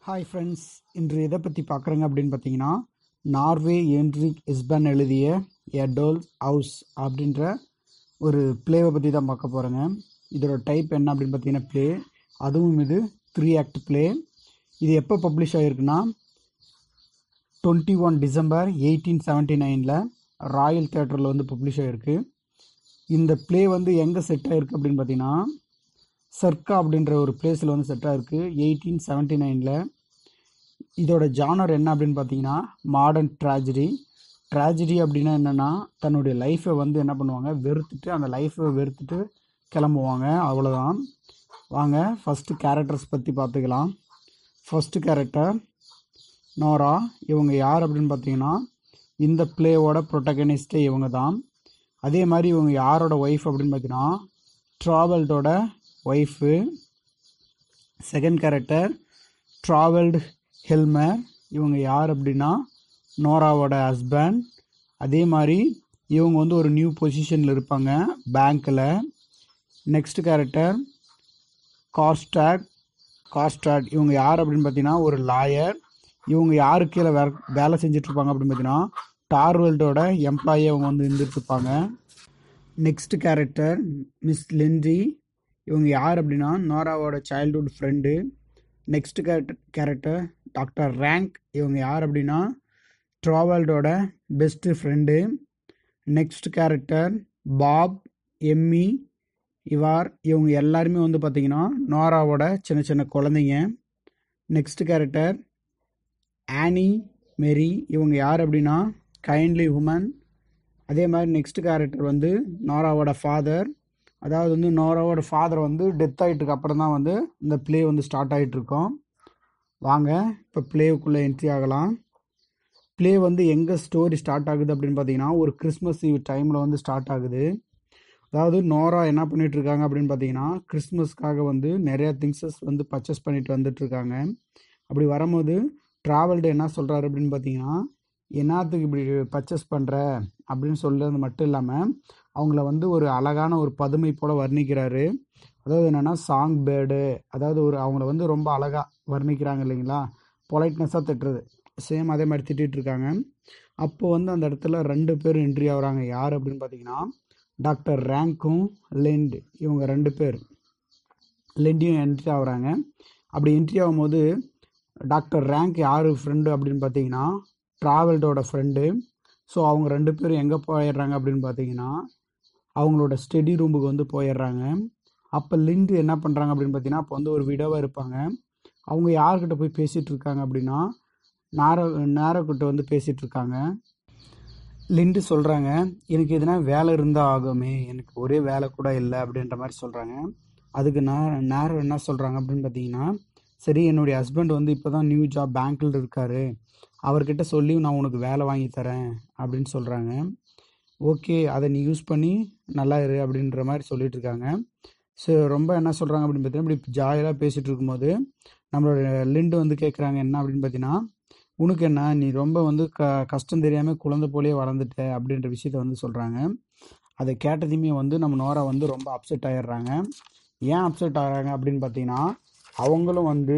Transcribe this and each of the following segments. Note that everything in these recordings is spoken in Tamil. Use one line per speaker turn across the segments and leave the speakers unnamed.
ஹாய் ஃப்ரெண்ட்ஸ் இன்று எதை பற்றி பார்க்குறேங்க அப்படின்னு பார்த்தீங்கன்னா நார்வே ஏன்ட்ரிக் இஸ்பன் எழுதிய எ டோல் ஹவுஸ் அப்படின்ற ஒரு ப்ளேவை பற்றி தான் பார்க்க போகிறேங்க இதோட டைப் என்ன அப்படின்னு பார்த்தீங்கன்னா ப்ளே அதுவும் இது த்ரீ ஆக்ட் ப்ளே இது எப்போ பப்ளிஷ் ஆகிருக்குன்னா twenty one December eighteen seventy நைனில் ராயல் தேட்டரில் வந்து பப்ளிஷ் ஆகிருக்கு இந்த ப்ளே வந்து எங்கே செட் ஆகிருக்கு அப்படின்னு பார்த்தீங்கன்னா சர்க்கா அப்படின்ற ஒரு பிளேஸில் வந்து செட் ஆகிருக்கு எயிட்டீன் செவன்ட்டி நைனில் இதோட ஜானர் என்ன அப்படின்னு பார்த்தீங்கன்னா மாடர்ன் ட்ராஜடி ட்ராஜடி அப்படின்னா என்னென்னா தன்னுடைய லைஃப்பை வந்து என்ன பண்ணுவாங்க வெறுத்துட்டு அந்த லைஃப்பை வெறுத்துட்டு கிளம்புவாங்க அவ்வளோதான் வாங்க ஃபஸ்ட்டு கேரக்டர்ஸ் பற்றி பார்த்துக்கலாம் ஃபஸ்ட்டு கேரக்டர் நோரா இவங்க யார் அப்படின்னு பார்த்தீங்கன்னா இந்த பிளேவோட ப்ரொட்டகனிஸ்டே இவங்க தான் அதே மாதிரி இவங்க யாரோட ஒய்ஃப் அப்படின்னு பார்த்தீங்கன்னா ட்ராவல்டோட wife second character Torvald Helmer இவங்க யார் அப்படின்னா நோராவோட ஹஸ்பண்ட் அதே மாதிரி இவங்க வந்து ஒரு நியூ பொசிஷனில் இருப்பாங்க பேங்க்கில் நெக்ஸ்ட் கேரக்டர் காஸ்டாட் காஸ்டாட் இவங்க யார் அப்படின்னு பார்த்தீங்கன்னா ஒரு லாயர் இவங்க யாரு கீழே வே வேலை செஞ்சிட்ருப்பாங்க அப்படின்னு பார்த்தீங்கன்னா டார்வெல்டோட எம்ப்ளாயி அவங்க வந்து இருந்துட்டு இருப்பாங்க நெக்ஸ்ட் கேரக்டர் மிஸ் லிண்ட்ரி இவங்க யார் அப்படின்னா நோராவோட childhood friend next character character doctor Rank இவங்க யார் அப்படின்னா ட்ராவல்டோட best friend next character Bob Emmy Ivar இவங்க எல்லாருமே வந்து பார்த்திங்கன்னா நோராவோட சின்ன சின்ன குழந்தைங்க நெக்ஸ்ட் கேரக்டர் ஆனி மெரி இவங்க யார் அப்படின்னா கைண்ட்லி உமன் அதே மாதிரி நெக்ஸ்ட் கேரக்டர் வந்து நோராவோட ஃபாதர் அதாவது வந்து நோராவோட ஃபாதர் வந்து டெத் ஆகிட்டுருக்கு அப்புறம் தான் வந்து இந்த ப்ளே வந்து ஸ்டார்ட் ஆகிட்டுருக்கோம் வாங்க இப்போ ப்ளேவுக்குள்ளே என்ட்ரி ஆகலாம் ப்ளே வந்து எங்கே ஸ்டோரி ஸ்டார்ட் ஆகுது அப்படின்னு பார்த்தீங்கன்னா ஒரு கிறிஸ்மஸ் ஈவ் டைமில் வந்து ஸ்டார்ட் ஆகுது அதாவது நோரா என்ன பண்ணிட்டு இருக்காங்க அப்படின்னு பார்த்தீங்கன்னா கிறிஸ்மஸ்க்காக வந்து நிறைய திங்ஸஸ் வந்து பர்ச்சேஸ் பண்ணிட்டு வந்துட்டு இருக்காங்க அப்படி வரும்போது ட்ராவல்டு என்ன சொல்கிறாரு அப்படின்னு பார்த்தீங்கன்னா என்னத்துக்கு இப்படி பர்ச்சேஸ் பண்ணுற அப்படின்னு சொல்கிறது மட்டும் இல்லாமல் அவங்கள வந்து ஒரு அழகான ஒரு பதுமை போல் வர்ணிக்கிறாரு அதாவது என்னென்னா சாங் பேர்டு அதாவது ஒரு அவங்கள வந்து ரொம்ப அழகாக வர்ணிக்கிறாங்க இல்லைங்களா பொலைட்னஸாக திட்டுறது சேம் அதே மாதிரி திட்டிகிட்டு இருக்காங்க அப்போ வந்து அந்த இடத்துல ரெண்டு பேர் என்ட்ரி ஆகுறாங்க யார் அப்படின்னு பார்த்தீங்கன்னா டாக்டர் ரேங்க்கும் லெண்ட் இவங்க ரெண்டு பேர் லெண்டியும் என்ட்ரி ஆகுறாங்க அப்படி என்ட்ரி ஆகும்போது டாக்டர் ரேங்க் யார் ஃப்ரெண்டு அப்படின்னு பார்த்தீங்கன்னா ட்ராவல்டோட ஃப்ரெண்டு ஸோ அவங்க ரெண்டு பேரும் எங்கே போயிடுறாங்க அப்படின்னு பார்த்தீங்கன்னா அவங்களோட ஸ்டடி ரூமுக்கு வந்து போயிடுறாங்க அப்போ லிண்டு என்ன பண்ணுறாங்க அப்படின்னு பார்த்தீங்கன்னா அப்போ வந்து ஒரு விடவாக இருப்பாங்க அவங்க யார்கிட்ட போய் பேசிகிட்டு இருக்காங்க அப்படின்னா நேர நேரக்கிட்ட வந்து பேசிகிட்டு இருக்காங்க லிண்டு சொல்கிறாங்க எனக்கு எதுனா வேலை இருந்தால் ஆகுமே எனக்கு ஒரே வேலை கூட இல்லை அப்படின்ற மாதிரி சொல்கிறாங்க அதுக்கு நான் நேரம் என்ன சொல்கிறாங்க அப்படின்னு பார்த்தீங்கன்னா சரி என்னுடைய ஹஸ்பண்ட் வந்து இப்போ தான் நியூ ஜாப் பேங்க்கில் இருக்கார் அவர்கிட்ட சொல்லி நான் உனக்கு வேலை வாங்கி தரேன் அப்படின்னு சொல்கிறாங்க ஓகே அதை நீ யூஸ் பண்ணி நல்லா இரு அப்படின்ற மாதிரி சொல்லிட்டு இருக்காங்க ஸோ ரொம்ப என்ன சொல்கிறாங்க அப்படின்னு பார்த்தீங்கன்னா இப்படி ஜாலியாக பேசிகிட்டு இருக்கும்போது நம்மளோட லிண்டு வந்து கேட்குறாங்க என்ன அப்படின்னு பார்த்தீங்கன்னா உனக்கு என்ன நீ ரொம்ப வந்து க கஷ்டம் தெரியாமல் குழந்தை போலேயே வளர்ந்துட்ட அப்படின்ற விஷயத்த வந்து சொல்கிறாங்க அதை கேட்டதையுமே வந்து நம்ம நோரா வந்து ரொம்ப அப்செட் ஆகிடுறாங்க ஏன் அப்செட் ஆகிறாங்க அப்படின்னு பார்த்தீங்கன்னா அவங்களும் வந்து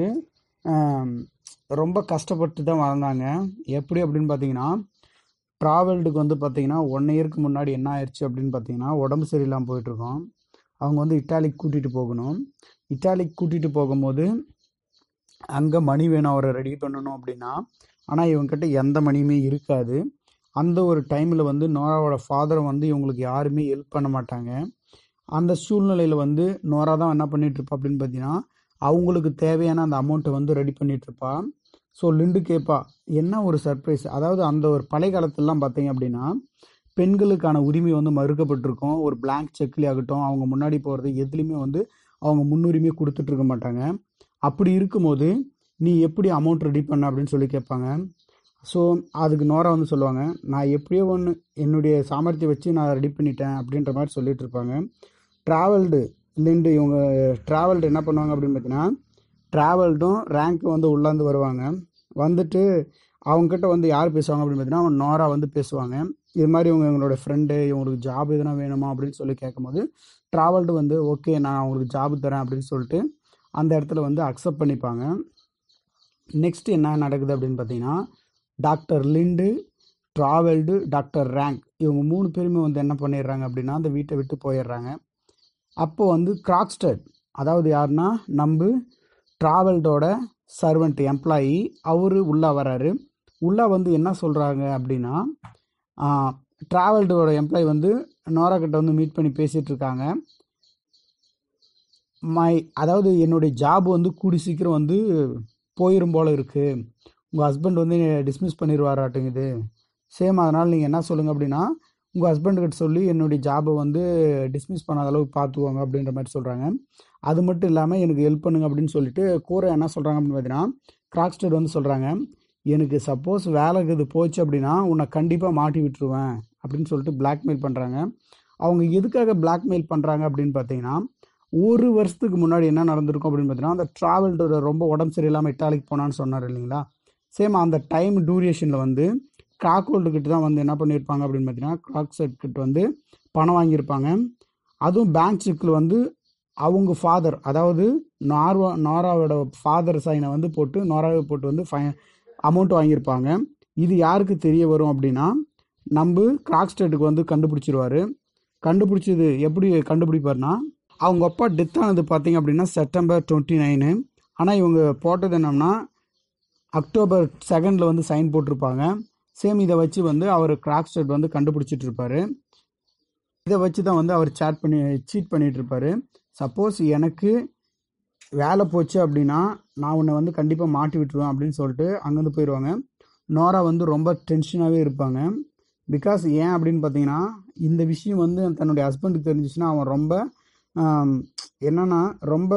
ரொம்ப கஷ்டப்பட்டு தான் வளர்ந்தாங்க எப்படி அப்படின்னு பார்த்தீங்கன்னா ட்ராவல்டுக்கு வந்து பார்த்தீங்கன்னா ஒன் இயருக்கு முன்னாடி என்ன ஆயிடுச்சு அப்படின்னு பார்த்தீங்கன்னா உடம்பு சரியில்லாமல் போயிட்டுருக்கோம் அவங்க வந்து இட்டாலிக்கு கூட்டிகிட்டு போகணும் இட்டாலிக்கு கூட்டிகிட்டு போகும்போது அங்கே மணி வேணும் அவரை ரெடி பண்ணணும் அப்படின்னா ஆனால் இவங்ககிட்ட எந்த மணியுமே இருக்காது அந்த ஒரு டைமில் வந்து நோராவோட ஃபாதரை வந்து இவங்களுக்கு யாருமே ஹெல்ப் பண்ண மாட்டாங்க அந்த சூழ்நிலையில் வந்து நோரா தான் என்ன பண்ணிகிட்ருப்பா அப்படின்னு பார்த்தீங்கன்னா அவங்களுக்கு தேவையான அந்த அமௌண்ட்டை வந்து ரெடி பண்ணிகிட்ருப்பா ஸோ லிண்டு கேட்பா என்ன ஒரு சர்ப்ரைஸ் அதாவது அந்த ஒரு பழைய காலத்துலலாம் பார்த்தீங்க அப்படின்னா பெண்களுக்கான உரிமை வந்து மறுக்கப்பட்டிருக்கும் ஒரு பிளாங்க் செக்லேயே ஆகட்டும் அவங்க முன்னாடி போகிறது எதுலேயுமே வந்து அவங்க முன்னுரிமை கொடுத்துட்ருக்க மாட்டாங்க அப்படி இருக்கும்போது நீ எப்படி அமௌண்ட் ரெடி பண்ண அப்படின்னு சொல்லி கேட்பாங்க ஸோ அதுக்கு நோரா வந்து சொல்லுவாங்க நான் எப்படியோ ஒன்று என்னுடைய சாமர்த்தியம் வச்சு நான் ரெடி பண்ணிட்டேன் அப்படின்ற மாதிரி சொல்லிட்டு இருப்பாங்க ட்ராவல்டு லிண்டு இவங்க ட்ராவல்டு என்ன பண்ணுவாங்க அப்படின்னு பார்த்தீங்கன்னா ட்ராவல்டும் ரேங்க்கும் வந்து உள்ளாந்து வருவாங்க வந்துட்டு அவங்கக்கிட்ட வந்து யார் பேசுவாங்க அப்படின்னு பார்த்தீங்கன்னா அவங்க நோரா வந்து பேசுவாங்க இது மாதிரி இவங்க இவங்களோட ஃப்ரெண்டு இவங்களுக்கு ஜாப் எதுனா வேணுமா அப்படின்னு சொல்லி கேட்கும்போது ட்ராவல்டு வந்து ஓகே நான் அவங்களுக்கு ஜாப் தரேன் அப்படின்னு சொல்லிட்டு அந்த இடத்துல வந்து அக்செப்ட் பண்ணிப்பாங்க நெக்ஸ்ட் என்ன நடக்குது அப்படின்னு பார்த்தீங்கன்னா doctor Linde Torvald doctor Rank இவங்க மூணு பேருமே வந்து என்ன பண்ணிடுறாங்க அப்படின்னா அந்த வீட்டை விட்டு போயிடுறாங்க அப்போ வந்து கிராக்ஸ்டட் அதாவது யாருன்னா நம்ம ட்ராவல்டோட சர்வெண்ட் எம்ப்ளாயி அவர் உள்ளே வராரு உள்ளே வந்து என்ன சொல்கிறாங்க அப்படின்னா ட்ராவல்டோட எம்ப்ளாயி வந்து நோரா கிட்ட வந்து மீட் பண்ணி பேசிகிட்டு இருக்காங்க மை அதாவது என்னுடைய ஜாப் வந்து கூடி சீக்கிரம் வந்து போயிடும் போல் இருக்குது உங்கள் ஹஸ்பண்ட் வந்து டிஸ்மிஸ் பண்ணிடுவாராட்டுங்குது சேம் அதனால் நீங்கள் என்ன சொல்லுங்கள் அப்படின்னா உங்கள் ஹஸ்பண்டுக்கிட்ட சொல்லி என்னுடைய ஜாபை வந்து டிஸ்மிஸ் பண்ணாத அளவுக்கு பார்த்துக்கோங்க அப்படின்ற மாதிரி சொல்கிறாங்க அது மட்டும் இல்லாமல் எனக்கு ஹெல்ப் பண்ணுங்க அப்படின்னு சொல்லிட்டு கூரை என்ன சொல்கிறாங்க அப்படின்னு பார்த்தீங்கன்னா கிராக்ஸ்டர் வந்து சொல்கிறாங்க எனக்கு சப்போஸ் வேலைக்கு இது போச்சு அப்படின்னா உன்னை கண்டிப்பாக மாட்டி விட்டுருவேன் அப்படின்னு சொல்லிட்டு பிளாக்மெயில் பண்ணுறாங்க அவங்க எதுக்காக பிளாக்மெயில் பண்ணுறாங்க அப்படின்னு பார்த்தீங்கன்னா ஒரு வருஷத்துக்கு முன்னாடி என்ன நடந்திருக்கும் அப்படின்னு பார்த்தீங்கன்னா அந்த ட்ராவல்டோட ரொம்ப உடம்பு சரியில்லாமல் இட்டாலிக்கு போனான்னு சொன்னார் இல்லைங்களா சேம் அந்த டைம் டூரேஷனில் வந்து கிராக்ஹோல்டு கிட்ட தான் வந்து என்ன பண்ணியிருப்பாங்க அப்படின்னு பார்த்தீங்கன்னா கிராக் செட் கிட்ட வந்து பணம் வாங்கியிருப்பாங்க அதுவும் பேங்க் செக்கில் வந்து அவங்க ஃபாதர் அதாவது நார்வா நாராவோட ஃபாதர் சைனை வந்து போட்டு நோராவை போட்டு வந்து ஃபை அமௌண்ட் வாங்கியிருப்பாங்க இது யாருக்கு தெரிய வரும் அப்படின்னா நம்ம கிராக்ஸ்டேட்டுக்கு வந்து கண்டுபிடிச்சிருவாரு கண்டுபிடிச்சது எப்படி கண்டுபிடிப்பார்னா அவங்க அப்பா டெத் ஆனது பார்த்தீங்க அப்படின்னா செப்டம்பர் டுவெண்ட்டி நைனு ஆனால் இவங்க போட்டது என்னன்னா அக்டோபர் செகண்டில் வந்து சைன் போட்டிருப்பாங்க சேம் இதை வச்சு வந்து அவர் கிராக்ஸ்டேட் வந்து கண்டுபிடிச்சிட்டு இருப்பாரு இதை வச்சு தான் வந்து அவர் சேட் பண்ணி சீட் பண்ணிட்டு இருப்பாரு சப்போஸ் எனக்கு வேலை போச்சு அப்படின்னா நான் உன்னை வந்து கண்டிப்பாக மாட்டி விட்டுருவேன் அப்படின்னு சொல்லிட்டு அங்கேருந்து போயிடுவாங்க நோரா வந்து ரொம்ப டென்ஷனாகவே இருப்பாங்க பிகாஸ் ஏன் அப்படின்னு பார்த்தீங்கன்னா இந்த விஷயம் வந்து தன்னுடைய ஹஸ்பண்டுக்கு தெரிஞ்சிச்சுன்னா அவன் ரொம்ப ஆம், என்னன்னா ரொம்ப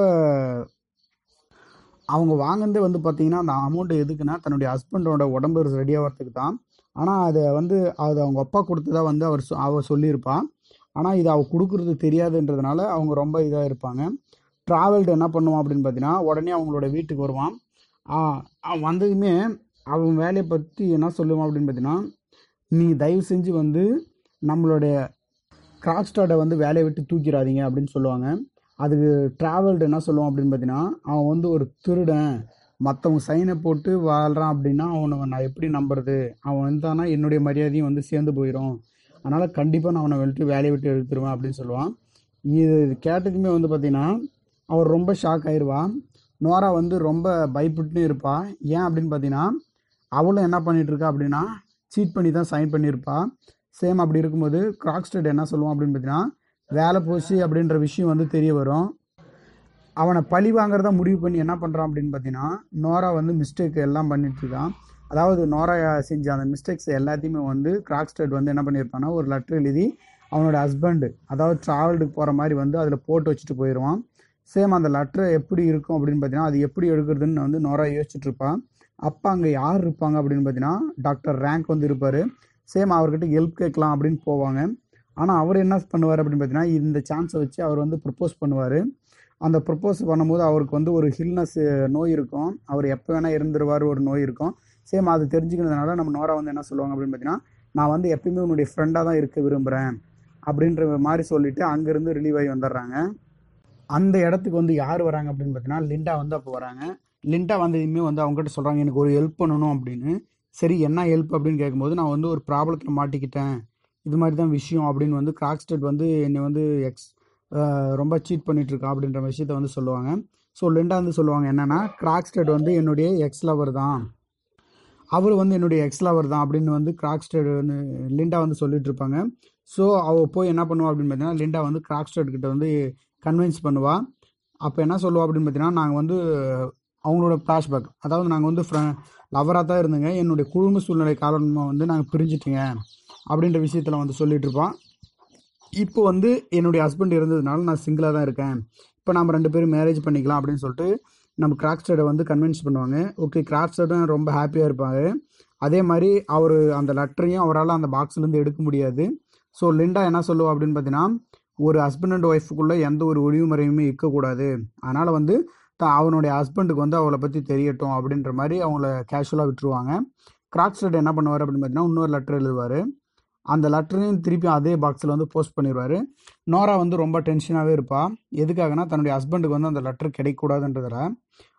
அவங்க வாங்கினதே வந்து பார்த்தீங்கன்னா அந்த அமௌண்ட் எதுக்குன்னா தன்னுடைய ஹஸ்பண்டோட உடம்பு ரெடி ஆகிறதுக்கு தான் ஆனால் அதை வந்து அது அவங்க அப்பா கொடுத்ததா வந்து அவர் சொ- அவ சொல்லியிருப்பான் ஆனால் இது அவ கொடுக்குறது தெரியாதுன்றதுனால அவங்க ரொம்ப இதாக இருப்பாங்க ட்ராவல்டு என்ன பண்ணுவான் அப்படின்னு பார்த்தீங்கன்னா உடனே அவங்களோட வீட்டுக்கு வருவான் ஆ, அவன் வந்ததுமே அவன் வேலையை பற்றி என்ன சொல்லுவான் அப்படின்னு பார்த்தீங்கன்னா நீ தயவு செஞ்சு வந்து நம்மளுடைய கிராக்ஸ்டார்டை வந்து வேலையை விட்டு தூக்கிடாதீங்க அப்படின்னு சொல்லுவாங்க அதுக்கு ட்ராவல்டு என்ன சொல்லுவான் அப்படின்னு பார்த்தீங்கன்னா அவன் வந்து ஒரு திருடன் மற்றவங்க சைனை போட்டு வாழ்கிறான் அப்படின்னா அவனை நான் எப்படி நம்புறது அவன் வந்தானா என்னுடைய மரியாதையும் வந்து சேர்ந்து போயிடும் அதனால் கண்டிப்பாக நான் அவனை விட்டு வேலையை விட்டு எடுத்துருவேன் அப்படின்னு சொல்லுவான் இது கேட்டதுமே வந்து பார்த்தீங்கன்னா அவர் ரொம்ப ஷாக் ஆயிடுவான் நோரா வந்து ரொம்ப பயப்பட்டுன்னு இருப்பா ஏன் அப்படின்னு பார்த்தீங்கன்னா அவளும் என்ன பண்ணிட்டு இருக்கா அப்படின்னா சீட் பண்ணி தான் சைன் பண்ணியிருப்பா சேம் அப்படி இருக்கும்போது கிராக்ஸ்டட் என்ன சொல்லுவான் அப்படின்னு பார்த்தீங்கன்னா வேலை போச்சு அப்படின்ற விஷயம் வந்து தெரிய வரும் அவனை பழி வாங்குறதா முடிவு பண்ணி என்ன பண்ணுறான் அப்படின்னு பார்த்தீங்கன்னா நோரா வந்து மிஸ்டேக் எல்லாம் பண்ணிட்டு இருக்கான் அதாவது நோரா செஞ்ச அந்த மிஸ்டேக்ஸ் எல்லாத்தையுமே வந்து கிராக்ஸ்டட் வந்து என்ன பண்ணியிருப்பான்னா ஒரு லெட்டர் எழுதி அவனோட ஹஸ்பண்டு அதாவது ட்ராவல்டுக்கு போகிற மாதிரி வந்து அதில் போட்டு வச்சுட்டு போயிடுவான் சேம் அந்த லெட்டர் எப்படி இருக்கும் அப்படின்னு பார்த்தீங்கன்னா அது எப்படி எடுக்கிறதுன்னு வந்து நோரா யோசிச்சுட்டு இருப்பான் அப்போ அங்கே யார் இருப்பாங்க அப்படின்னு பார்த்தீங்கன்னா டாக்டர் ரேங்க் வந்து இருப்பார் சேம் அவர்கிட்ட ஹெல்ப் கேட்கலாம் அப்படின்னு போவாங்க ஆனால் அவர் என்ன பண்ணுவார் அப்படின்னு பார்த்தீங்கன்னா இந்த சான்ஸை வச்சு அவர் வந்து ப்ரப்போஸ் பண்ணுவார் அந்த ப்ரப்போஸ் பண்ணும்போது அவருக்கு வந்து ஒரு ஹில்னஸ் நோய் இருக்கும் அவர் எப்போ வேணால் இருந்துருவார் ஒரு நோய் இருக்கும் சேம் அது தெரிஞ்சுக்கிறதுனால நம்ம நோரா வந்து என்ன சொல்லுவாங்க அப்படின்னு பார்த்தீங்கன்னா நான் வந்து எப்பயுமே உன்னுடைய ஃப்ரெண்டாக தான் இருக்க விரும்புகிறேன் அப்படின்ற மாதிரி சொல்லிட்டு அங்கேருந்து ரிலீவ் ஆகி வந்துடுறாங்க அந்த இடத்துக்கு வந்து யார் வராங்க அப்படின்னு பார்த்தீங்கன்னா லிண்டா வந்து அப்போ வராங்க லிண்டா வந்ததுமே வந்து அவங்ககிட்ட சொல்கிறாங்க எனக்கு ஒரு ஹெல்ப் பண்ணணும் அப்படின்னு சரி என்ன ஹெல்ப் அப்படின்னு கேட்கும்போது நான் வந்து ஒரு ப்ராப்ளத்தில் மாட்டிக்கிட்டேன் இது மாதிரி தான் விஷயம் அப்படின்னு வந்து கிராக்ஸ்டட் வந்து என்னை வந்து எக்ஸ் ரொம்ப சீட் பண்ணிட்டு இருக்கா அப்படின்ற விஷயத்த வந்து சொல்லுவாங்க ஸோ லிண்டா வந்து சொல்லுவாங்க என்னன்னா கிராக்ஸ்டட் வந்து என்னுடைய எக்ஸ் லவர் தான் அவர் வந்து என்னுடைய எக்ஸ் லவர் தான் அப்படின்னு வந்து கிராக்ஸ்டட் லிண்டா வந்து சொல்லிட்டு இருப்பாங்க ஸோ அவள் போய் என்ன பண்ணுவா அப்படின்னு பார்த்தீங்கன்னா லிண்டா வந்து கிராக்ஸ்டட் கிட்ட வந்து கன்வின்ஸ் பண்ணுவா அப்போ என்ன சொல்லுவா அப்படின்னு பார்த்தீங்கன்னா நாங்கள் வந்து அவங்களோட ஃப்ளாஷ்பேக் அதாவது நாங்கள் வந்து ஃப்ர லவராக தான் இருந்தோங்க என்னுடைய குடும்ப சூழ்நிலை காரணமாக வந்து நாங்கள் பிரிஞ்சுட்டீங்க அப்படின்ற விஷயத்தில் வந்து சொல்லிட்டு இருப்பான் இப்போ வந்து என்னுடைய ஹஸ்பண்ட் இருந்ததுனால நான் சிங்கிளாக தான் இருக்கேன் இப்போ நம்ம ரெண்டு பேரும் மேரேஜ் பண்ணிக்கலாம் அப்படின்னு சொல்லிட்டு நம்ம கிராக்ஸ்டடை வந்து கன்வின்ஸ் பண்ணுவாங்க ஓகே கிராக்ஸ்டடும் ரொம்ப ஹாப்பியாக இருப்பாங்க அதே மாதிரி அவர் அந்த லெட்டரையும் அவரால் அந்த பாக்ஸ்லேருந்து எடுக்க முடியாது ஸோ லிண்டா என்ன சொல்லுவா அப்படின்னு பார்த்தீங்கன்னா ஒரு ஹஸ்பண்ட் அண்ட் ஒய்ஃபுக்குள்ளே எந்த ஒரு ஒளிவுமுறையுமே இருக்கக்கூடாது அதனால் வந்து த- அவனுடைய ஹஸ்பண்டுக்கு வந்து அவளை பற்றி தெரியட்டும் அப்படின்ற மாதிரி அவங்கள கேஷுவலாக விட்டுருவாங்க கிராக்ஸ்டட் என்ன பண்ணுவார் அப்படின்னு பார்த்தீங்கன்னா இன்னொரு லெட்டர் எழுதுவார் அந்த லெட்டரையும் திருப்பி அதே பாக்ஸில் வந்து போஸ்ட் பண்ணிடுவார் நோரா வந்து ரொம்ப டென்ஷனாகவே இருப்பா எதுக்காகனா தன்னுடைய ஹஸ்பண்டுக்கு வந்து அந்த லெட்டர் கிடைக்கக்கூடாதுன்றதுல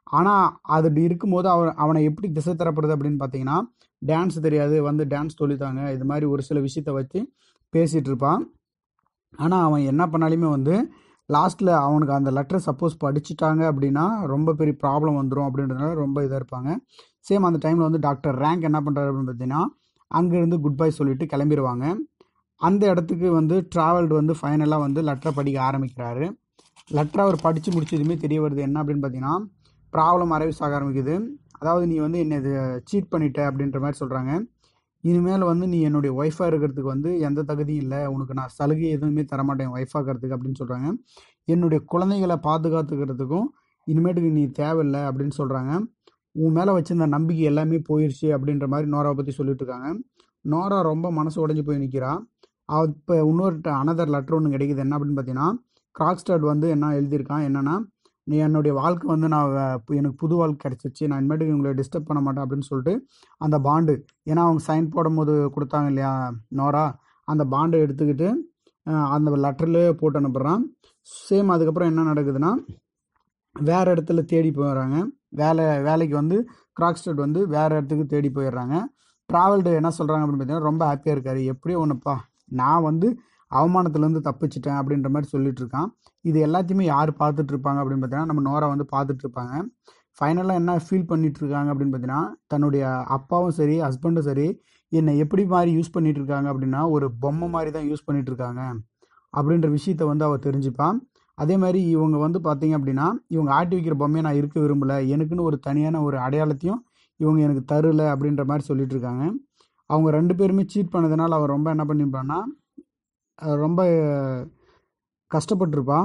ஆனால் அது இப்படி இருக்கும்போது அவன் அவனை எப்படி திசை தரப்படுது அப்படின்னு பார்த்தீங்கன்னா டான்ஸ் தெரியாது வந்து டான்ஸ் சொல்லித்தாங்க இது மாதிரி ஒரு சில விஷயத்த வச்சு பேசிகிட்டு இருப்பான் ஆனால் அவன் என்ன பண்ணாலுமே வந்து லாஸ்ட்டில் அவனுக்கு அந்த லெட்டர் சப்போஸ் படிச்சுட்டாங்க அப்படின்னா ரொம்ப பெரிய ப்ராப்ளம் வந்துடும் அப்படின்றதுனால ரொம்ப இதாக இருப்பாங்க சேம் அந்த டைமில் வந்து டாக்டர் ரேங்க் என்ன பண்ணுறாரு அப்படின்னு பார்த்தீங்கன்னா அங்கேருந்து குட் பை சொல்லிட்டு கிளம்பிடுவாங்க அந்த இடத்துக்கு வந்து ட்ராவல்டு வந்து ஃபைனலாக வந்து லெட்டரை படிக்க ஆரம்பிக்கிறாரு லெட்டரை அவர் படித்து முடிச்சதுமே தெரிய வருது என்ன அப்படின்னு பார்த்தீங்கன்னா ப்ராப்ளம் அரைவ்ஸ் ஆக ஆரம்பிக்குது அதாவது நீ வந்து என்னை இது சீட் பண்ணிட்ட அப்படின்ற மாதிரி சொல்கிறாங்க இனிமேல் வந்து நீ என்னுடைய ஒய்ஃபாக இருக்கிறதுக்கு வந்து எந்த தகுதியும் இல்லை உனக்கு நான் சலுகை எதுவுமே தரமாட்டேன் ஒய்ஃபாகிறதுக்கு அப்படின்னு சொல்கிறாங்க என்னுடைய குழந்தைகளை பாதுகாத்துக்கிறதுக்கும் இனிமேட்டுக்கு நீ தேவையில்லை அப்படின்னு சொல்கிறாங்க உன் மேலே வச்சிருந்த நம்பிக்கை எல்லாமே போயிடுச்சு அப்படின்ற மாதிரி நோராவை பற்றி சொல்லிட்டு இருக்காங்க நோரா ரொம்ப மனசு உடஞ்சி போய் நிற்கிறா இப்போ இன்னொரு அனதர் லெட்டர் ஒன்று கிடைக்குது என்ன அப்படின்னு பார்த்தீங்கன்னா கிராக்ஸ்டாட் வந்து என்ன எழுதியிருக்கான் என்னென்னா நீ என்னுடைய வாழ்க்கை வந்து நான் வே- இப்ப எனக்கு புது வாழ்க்கை கிடச்சிச்சு நான் இனிமேட்டுக்கு உங்களை டிஸ்டர்ப் பண்ண மாட்டேன் அப்படின்னு சொல்லிட்டு அந்த பாண்டு ஏன்னா அவங்க சைன் போடும்போது கொடுத்தாங்க இல்லையா நோரா அந்த பாண்டை எடுத்துக்கிட்டு அஹ், அந்த லெட்டர்லேயே போட்டு அனுப்புகிறான் சேம் அதுக்கப்புறம் என்ன நடக்குதுன்னா வேறு இடத்துல தேடி போயிடுறாங்க வேலை வேலைக்கு வந்து கிராக்ஸ்டட் வந்து வேறு இடத்துக்கு தேடி போயிடுறாங்க ட்ராவல்டு என்ன சொல்கிறாங்க அப்படின்னு பார்த்தீங்கன்னா ரொம்ப ஹாப்பியாக இருக்காரு எப்படியோ ஒன்றுப்பா நான் வந்து அவமானத்துலேருந்து தப்பிச்சிட்டேன் அப்படின்ற மாதிரி சொல்லிட்டு இருக்கான் இது எல்லாத்தையுமே யார் பார்த்துட்டு இருப்பாங்க அப்படின்னு பார்த்தீங்கன்னா நம்ம நோரா வந்து பார்த்துட்டு இருப்பாங்க ஃபைனலாக என்ன ஃபீல் பண்ணிட்டு இருக்காங்க அப்படின்னு பார்த்தீங்கன்னா தன்னுடைய அப்பாவும் சரி ஹஸ்பண்டும் சரி என்னை எப்படி மாதிரி யூஸ் பண்ணிட்டு இருக்காங்க அப்படின்னா ஒரு பொம்மை மாதிரி தான் யூஸ் பண்ணிட்டு இருக்காங்க அப்படின்ற விஷயத்த வந்து அவள் தெரிஞ்சுப்பான் அதே மாதிரி இவங்க வந்து பார்த்தீங்க அப்படின்னா இவங்க ஆட்டி வைக்கிற பொம்மையை நான் இருக்க விரும்பல எனக்குன்னு ஒரு தனியான ஒரு அடையாளத்தையும் இவங்க எனக்கு தரல அப்படின்ற மாதிரி சொல்லிட்டு இருக்காங்க அவங்க ரெண்டு பேருமே சீட் பண்ணதுனால அவன் ரொம்ப என்ன பண்ணியிருப்பான்னா அஹ் ரொம்ப கஷ்டப்பட்டிருப்பான்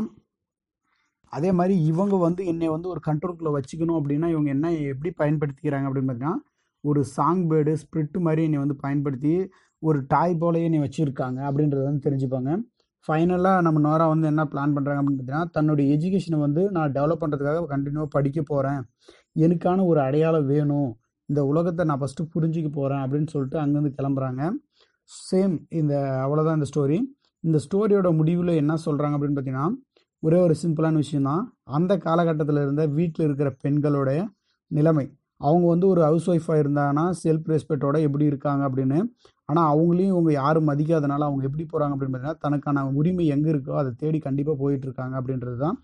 அதே மாதிரி இவங்க வந்து என்னை வந்து ஒரு கண்ட்ரோல்குள்ளே வச்சுக்கணும் அப்படின்னா இவங்க என்ன எப்படி பயன்படுத்திக்கிறாங்க அப்படின்னு பார்த்தீங்கன்னா ஒரு சாங் பேர்டு ஸ்பிரிட் மாதிரி என்னை வந்து பயன்படுத்தி ஒரு டாய் போலயே என்னை வச்சுருக்காங்க அப்படின்றத வந்து தெரிஞ்சுப்பாங்க ஃபைனலாக நம்ம நோரா வந்து என்ன பிளான் பண்ணுறாங்க அப்படின்னு பார்த்தீங்கன்னா தன்னுடைய எஜுகேஷனை வந்து நான் டெவலப் பண்ணுறதுக்காக கண்டினியூவாக படிக்க போகிறேன் எனக்கான ஒரு அடையாளம் வேணும் இந்த உலகத்தை நான் ஃபஸ்ட்டு புரிஞ்சுக்க போகிறேன் அப்படின்னு சொல்லிட்டு அங்கேருந்து கிளம்புறாங்க சேம் இந்த அவ்வளோதான் இந்த ஸ்டோரி இந்த ஸ்டோரியோட முடிவில் என்ன சொல்கிறாங்க அப்படின்னு பார்த்தீங்கன்னா ஒரே ஒரு சிம்பிளான விஷயம்தான் அந்த காலகட்டத்தில் இருந்த வீட்டில் இருக்கிற பெண்களோட நிலைமை அவங்க வந்து ஒரு ஹவுஸ் ஒய்ஃபாக இருந்தாங்கன்னா செல்ஃப் ரெஸ்பெக்டோட எப்படி இருக்காங்க அப்படின்னு ஆனால் அவங்களையும் இவங்க யாரும் மதிக்காதனால அவங்க எப்படி போகிறாங்க அப்படின்னு பார்த்தீங்கன்னா தனக்கான உரிமை எங்கே இருக்கோ அதை தேடி கண்டிப்பாக போயிட்டு இருக்காங்க அப்படின்றது தான்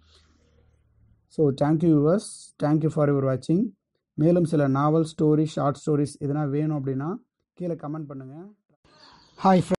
so thank you yours thank you for your வாட்சிங் மேலும் சில நாவல் ஸ்டோரி ஷார்ட் ஸ்டோரிஸ் எதனா வேணும் அப்படின்னா கீழே கமெண்ட் பண்ணுங்கள் ஹாய்